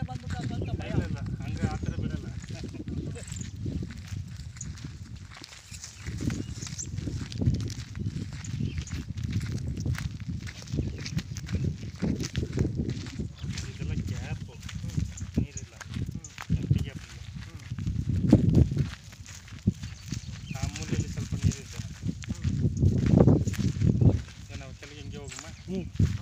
ಕಡೆ ಬಂದ್ಬಿಟ್ಟು ಅಂತ ಭಯ ಇಲ್ಲ ಇಲ್ಲ ಹಂಗೆ ಆ ಥರ ಬಿಡಲ್ಲ ಇದೆಲ್ಲ ಗ್ಯಾಪು ನೀರಿಲ್ಲ ಎಂಟಿ ಗ್ಯಾಪ್ ಇಲ್ಲ ಆ ಮೂಲೆಯಲ್ಲಿ ಸ್ವಲ್ಪ ನೀರಿದೆ ಈಗ ನಾವು ಕೆಳಗೆ ಹಿಂಗೆ ಹೋಗಮ್ಮ ಹ್ಞೂ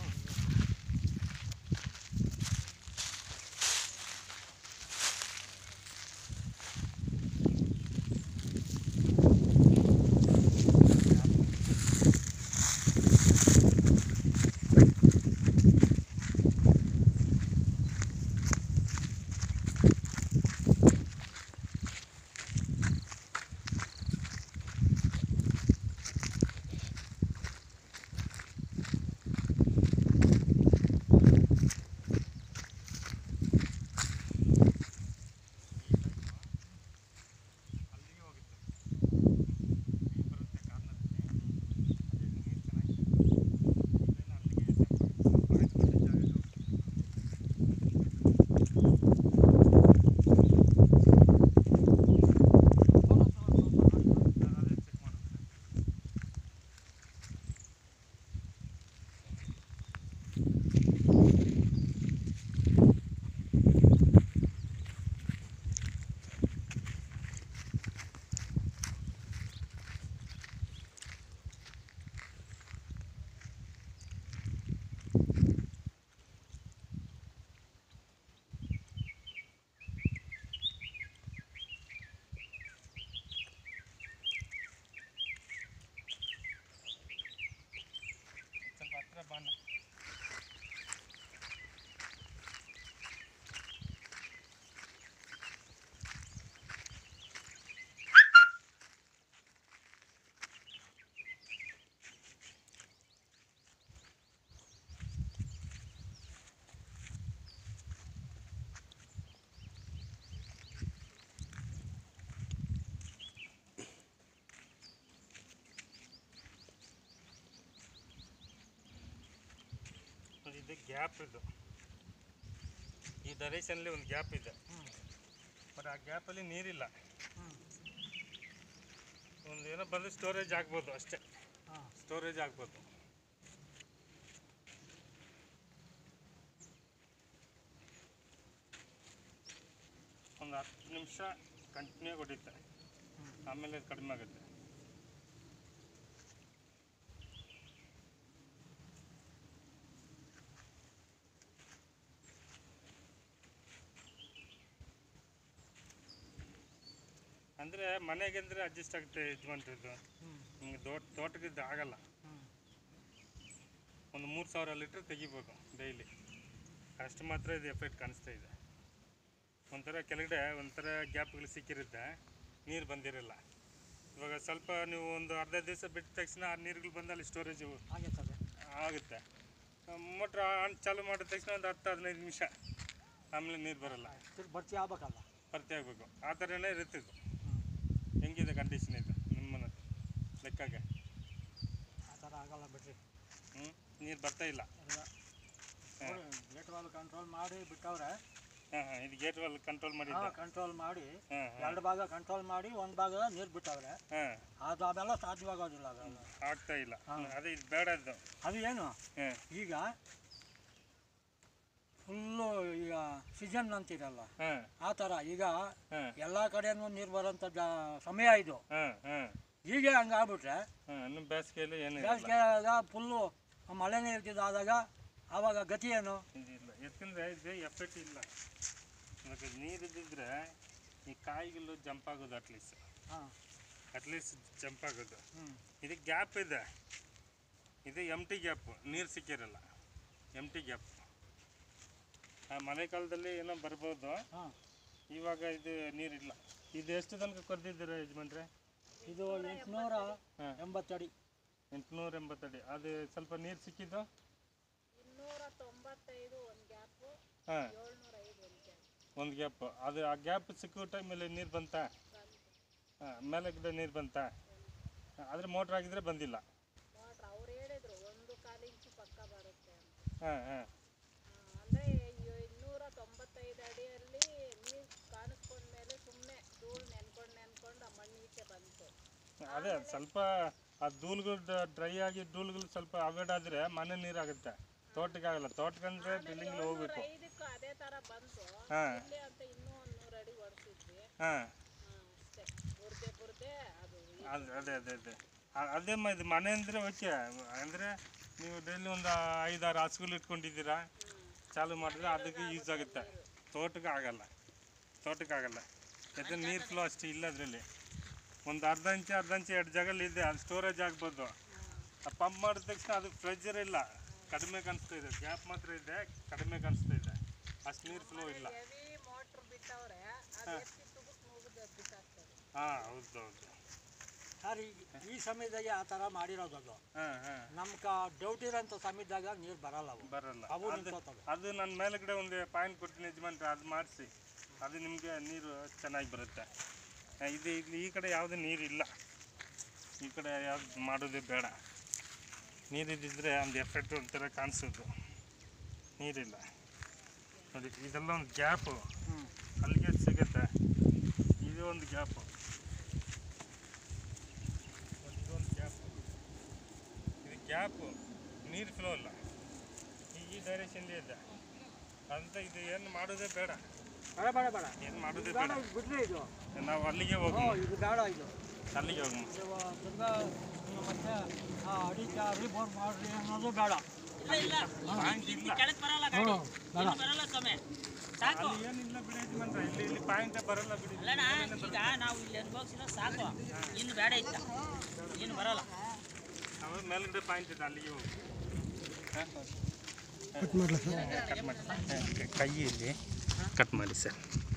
ಅಲ್ಲಿಗೆ ಹೋಗುತ್ತೆ ನೀರು ಬರುತ್ತೆ ಕಾರ್ನರಲ್ಲಿ ಅದೇ ನೀರು ಚೆನ್ನಾಗಿದೆ ಇಲ್ಲೇನು ಅಲ್ಲಿಗೆ ಸ್ವಲ್ಪ ಆಯ್ತು ಬಿಟ್ಟೆ ಜಾಗ ಇದು. ನಾನು ಅದೇ ಚೆಕ್ ಮಾಡೋದು ಸ್ವಲ್ಪ ಹತ್ರ ಬಾಣ ನೋಡಿ, ಇದು ಗ್ಯಾಪ್ ಇದು ಈ ಡೈರೆಕ್ಷನಲ್ಲಿ ಒಂದು ಗ್ಯಾಪ್ ಇದೆ ಬಟ್ ಆ ಗ್ಯಾಪಲ್ಲಿ ನೀರಿಲ್ಲ ಒಂದು ಏನೋ ಬಂದು ಸ್ಟೋರೇಜ್ ಆಗ್ಬೋದು ಅಷ್ಟೇ ಹಾಂ ಸ್ಟೋರೇಜ್ ಆಗ್ಬೋದು ಒಂದು ಹತ್ತು ನಿಮಿಷ ಕಂಟಿನ್ಯೂ ಹೊಡಿತೆ ಆಮೇಲೆ ಅದು ಕಡಿಮೆ ಆಗುತ್ತೆ ಅಂದರೆ ಮನೆಗೆ ಅಂದರೆ ಅಡ್ಜಸ್ಟ್ ಆಗುತ್ತೆ ಯಜಮಾನ್ರದ್ದು ಹ್ಞೂ ನಿಮಗೆ ತೋಟ ತೋಟಕ್ಕಿದ್ದು ಆಗಲ್ಲ ಹ್ಞೂ ಒಂದು ಮೂರು ಸಾವಿರ ಲೀಟ್ರ್ ತೆಗಿಬೋದು ಡೈಲಿ ಅಷ್ಟು ಮಾತ್ರ ಇದು ಎಫೆಕ್ಟ್ ಕಾಣಿಸ್ತಾ ಇದೆ ಒಂಥರ ಕೆಳಗಡೆ ಒಂಥರ ಗ್ಯಾಪ್ಗಳು ಸಿಕ್ಕಿರುತ್ತೆ ನೀರು ಬಂದಿರಲ್ಲ ಇವಾಗ ಸ್ವಲ್ಪ ನೀವು ಒಂದು ಅರ್ಧ ದಿವಸ ಬಿಟ್ಟ ತಕ್ಷಣ ಆ ನೀರುಗಳು ಬಂದು ಅಲ್ಲಿ ಸ್ಟೋರೇಜ್ ಹಾಗೆ ಸರ್ ಆಗುತ್ತೆ ಮೋಟ್ರ್ ಆನ್ ಚಾಲು ಮಾಡಿದ ತಕ್ಷಣ ಒಂದು ಹತ್ತು ಹದಿನೈದು ನಿಮಿಷ ಆಮೇಲೆ ನೀರು ಬರಲ್ಲ ತಿರ್ಗಿ ಭರ್ತಿ ಆಗ್ಬೇಕಲ್ಲ ಭರ್ತಿ ಆಗಬೇಕು ಆ ಥರನೇ ಇರುತ್ತೆ ಇದು ಹ್ಞೂ ಹೆಂಗಿದೆ ಕಂಡೀಷನ್ ಇದು ನಿಮ್ಮನ್ನ ಲೆಕ್ಕಗೆ ಆ ಥರ ಆಗಲ್ಲ ಬಿಡ್ರಿ ಹ್ಞೂ ನೀರು ಬರ್ತಾ ಇಲ್ಲ ಎಲ್ಲ ಗೇಟ್ ವಾಲ್ ಕಂಟ್ರೋಲ್ ಮಾಡಿ ಬಿಟ್ಟವ್ರೆ ಹಾಂ ಹಾಂ ಇದು ಗೇಟ್ ವಾಲ್ ಕಂಟ್ರೋಲ್ ಮಾಡಿದ್ದ ಕಂಟ್ರೋಲ್ ಮಾಡಿ ಹಾಂ ಹಾಂ ಎರಡು ಭಾಗ ಕಂಟ್ರೋಲ್ ಮಾಡಿ ಒಂದು ಭಾಗ ನೀರು ಬಿಟ್ಟವ್ರೆ ಹಾಂ ಅದು ಅವೆಲ್ಲ ಸಾಧ್ಯವಾಗೋದಿಲ್ಲ ಅವೆಲ್ಲ ಆಗ್ತಾ ಇಲ್ಲ ಹಾ. ಅದೇ ಇದು ಬೇಡ ಇದು ಅದು ಏನು ಹಾಂ ಈಗ ಫುಲ್ಲು ಈಗ ಸೀಸನ್ ಅಂತೀರಲ್ಲ ಹಾಂ ಆ ಥರ ಈಗ ಹಾಂ ಎಲ್ಲ ಕಡೆನೂ ನೀರು ಬರೋಂಥ ಜಾ ಸಮಯ ಇದು ಹಾಂ ಹಾಂ ಈಗ ಹಂಗೆ ಆಗ್ಬಿಟ್ರೆ ಹಾಂ ಇನ್ನು ಬೇಸಿಗೆಯಲ್ಲಿ ಏನೂ ಇರಲ್ಲ ಬೇಸಿಗೆಯಾಗ ಫುಲ್ಲು ಮಳೆನೇ ಇರ್ತಿದ್ದು ಆದಾಗ ಆವಾಗ ಗತಿ ಏನು ಇದಿಲ್ಲ ಯಾಕಂದರೆ ಇದು ಎಫೆಕ್ಟ್ ಇಲ್ಲ ಇವಾಗ ನೀರು ಇದ್ದಿದ್ರೆ ಈ ಕಾಯಿಗಳು ಜಂಪ್ ಆಗೋದು ಅಟ್ಲೀಸ್ಟ್ ಹಾಂ ಅಟ್ಲೀಸ್ಟ್ ಜಂಪ್ ಆಗೋದು ಹ್ಞೂ ಇದು ಗ್ಯಾಪ್ ಇದೆ ಇದು ಎಮ್ ಟಿ ಗ್ಯಾಪ್ ನೀರು ಸಿಕ್ಕಿರಲ್ಲ ಎಮ್ ಟಿ ಗ್ಯಾಪ್ ಮಳೆಗಾಲದಲ್ಲಿ ಏನೋ ಬರ್ಬೋದು ಹಾಂ ಇವಾಗ ಇದು ನೀರಿಲ್ಲ ಇದು ಎಷ್ಟು ತನಕ ಕೊರ್ದಿದ್ದೀರಾ ಯಜಮಾನ್ರೆ ಇದು ಎಂಟುನೂರ ಹಾಂ ಎಂಬತ್ತಡಿ ಎಂಟುನೂರ ಎಂಬತ್ತಡಿ ಅದು ಸ್ವಲ್ಪ ನೀರು ಸಿಕ್ಕಿದ್ದು ಇನ್ನೂರ ತೊಂಬತ್ತೈದು ಒಂದು ಗ್ಯಾಪು ಹಾಂ ಏಳ್ನೂರ ಐದು ಒಂದು ಗ್ಯಾಪ್ ಒಂದು ಗ್ಯಾಪ್ ಅದು ಆ ಗ್ಯಾಪ್ ಸಿಕ್ಕೋ ಟೈಮಲ್ಲಿ ನೀರು ಬಂತಾ ಹಾಂ ಮೇಲೆ ಗಿಡ ನೀರು ಬಂತಾ ಆದರೆ ಮೋಟ್ರ್ ಆಗಿದ್ರೆ ಬಂದಿಲ್ಲ ಮೋಟ್ರ್ ಅವ್ರು ಹೇಳಿದ್ರು ಒಂದು ಕಾಲು ಇಂಚು ಪಕ್ಕ ಬರುತ್ತೆ ಅಂತ ಹಾಂ ಹಾಂ ಆ, ಅಂದ್ರೆ ಈ ಇನ್ನೂರ ತೊಂಬತ್ತೈದು ಅಡಿ ಅದೇ ಸ್ವಲ್ಪ ಆ ಧೂಳುಗಳು ಡ್ರೈ ಆಗಿ ಧೂಳುಗಳು ಸ್ವಲ್ಪ ಅವಾಯ್ಡ್ ಆದರೆ ಮನೆ ನೀರಾಗುತ್ತೆ ತೋಟಕ್ಕೆ ಆಗಲ್ಲ ತೋಟಕ್ಕಂದ್ರೆ ಡ್ರಿಲ್ಲಿಂಗ್ ಹೋಗ್ಬೇಕು ಐದಕ್ಕೂ ಅದೇ ತರ ಬಂತು ಹಾಂ ಇಲ್ಲಿ ಅಂತ ಇನ್ನೂ ಒಂದ್ ನೂರು ಅಡಿ ಹೊಡ್ಸಿದ್ವಿ ಹಾಂ ಹಾ, ಅಷ್ಟೇ ಬುರ್ದೆ ಬುರ್ದೆ ಅದು ಈ- ಅದು ಅದೇ ಅದೇ ಅದೇ ಅ- ಅದೇ ಮ ಇದು ಮನೆ ಅಂದರೆ ಓಕೆ ಅಂದರೆ ನೀವು ಡೈಲಿ ಒಂದು ಐದಾರು ಹಸುಗಳು ಇಟ್ಕೊಂಡಿದ್ದೀರಾ ಚಾಲು ಮಾಡಿದ್ರೆ ಅದಕ್ಕೆ ಯೂಸ್ ಆಗುತ್ತೆ ತೋಟಕ್ಕೆ ಆಗಲ್ಲ ತೋಟಕ್ಕೆ ಆಗಲ್ಲ ಯಾಕಂದ್ರೆ ನೀರು ಫ್ಲೋ ಅಷ್ಟು ಇಲ್ಲ ಅದರಲ್ಲಿ ಒಂದು ಅರ್ಧ ಇಂಚು ಅರ್ಧ ಇಂಚು ಎರಡು ಜಾಗಲ್ಲಿ ಇದೆ ಅದು ಸ್ಟೋರೇಜ್ ಆಗ್ಬೋದು ಆ ಪಂಪ್ ಮಾಡಿದ ತಕ್ಷಣ ಅದು ಪ್ರೆಷರ್ ಇಲ್ಲ ಕಡಿಮೆ ಕಾಣಿಸ್ತಾ ಇದೆ ಗ್ಯಾಪ್ ಮಾತ್ರ ಇದೆ ಕಡಿಮೆ ಕಾಣಿಸ್ತಾ ಇದೆ ಅಷ್ಟು ನೀರು ಫ್ಲೋ ಇಲ್ಲ ಹೆವಿ ಮೋಟ್ರ್ ಬಿಟ್ಟವ್ರೆ ಅದು ಎತ್ತಿ ತುಗುಕ್ ಮುಗಿದು ಬಿಸಾಕ್ತದೆ ಹಾಂ ಹೌದು ಹೌದು ಸರ್ ಈ- ಈ ಸಮಯದಾಗೆ ಆ ಥರ ಮಾಡಿರೋದು ಅದು ಹಾಂ ಹಾಂ ನಮ್ಗೆ ಡೌಟ್ ಇರೋಂಥ ಸಮಯದಾಗ ನೀರು ಬರಲ್ಲ ಅವು ಬರಲ್ಲ ಅವು ಅದು ನಿಂತ್ಕೋತವೆ ಅದು ನನ್ನ ಮೇಲ್ಗಡೆ ಒಂದು ಪಾಯಿಂಟ್ ಕೊಡ್ತೀನಿ ಯಜಮಾನ್ರೆ ಅದು ಮಾಡಿಸಿ ಅದು ನಿಮಗೆ ನೀರು ಚೆನ್ನಾಗಿ ಬರುತ್ತೆ ಆ, ಇದು ಇಲ್ಲಿ ಈ ಕಡೆ ಯಾವುದೇ ನೀರು ಇಲ್ಲ ಈ ಕಡೆ ಯಾವ್ದು ಮಾಡೋದೇ ಬೇಡ ನೀರಿದ್ದಿದ್ರೆ ಒಂದು ಎಫೆಕ್ಟ್ ಒಂಥರ ಕಾಣಿಸೋದು ನೀರಿಲ್ಲ ನೋಡಿ ಇದೆಲ್ಲ ಒಂದು ಗ್ಯಾಪು ಹ್ಞೂ ಅಲ್ಲಿಗೆ ಸಿಗುತ್ತೆ ಇದು ಒಂದು ಗ್ಯಾಪು ಇದೊಂದು ಗ್ಯಾಪು ಇದು ಗ್ಯಾಪು ನೀರು ಫ್ಲೋ ಇಲ್ಲ ಈ- ಈ ಡೈರೆಕ್ಷನ್ಲಿ ಇದೆ ಅಂತ ಇದು ಏನು ಮಾಡೋದೇ ಬೇಡ ಬೇಡ ಬೇಡ ಬೇಡ ಏನು ಮಾಡೋದೇ ಬೇಡ ಬೇಡ ಇದು ಬಿಡ್ರಿ ಇದು ನಾವು ಅಲ್ಲಿಗೆ ಹ್ಞೂ ಹೋಗೋಣ ಇದು ಬೇಡ ಇದು ಅಲ್ಲಿಗೆ ಹೋಗೋಣ ಇದು ದುರ್ಗಾ ಮತ್ತೆ ಆ ಅಡಿಕ ರಿಬೋರ್ ಮಾಡ್ರಿ ಅನ್ನೋದು ಬೇಡ ಪಾಯಿಂಟ್ ಇಲ್ಲ ಕೆಳಗೆ ಬರಲ್ಲ ಗಾಡಿ ಇನ್ನು ಬರಲ್ಲ ಸ್ವಾಮಿ ಸಾಕು ಅಲ್ಲಿ ಏನಿಲ್ಲ ಬಿಡಿ ಯಜಮಾನ್ರೆ ಇಲ್ಲಿ ಇಲ್ಲಿ ಪಾಯಿಂಟೇ ಬರಲ್ಲ ಬಿಡಿ ಅಲ್ಲಣ್ಣ ಈಗ ನಾವು ಇಲ್ಲಿ ಅನುಭವಿಸಿರೋ ಸಾಕು ಇನ್ನು ಬೇಡ ಇತ್ತ ಇನ್ನು ಬರಲ್ಲ ನಾವು ಮೇಲ್ಗಡೆ ಪಾಯಿಂಟ್ ಇದೆ ಅಲ್ಲಿಗೆ ಹೋಗಿ ಕಟ್ ಮಾಡಿ ಕೈ ಇಲ್ಲಿ ಕಟ್ ಮಾಡಿ ಸರ್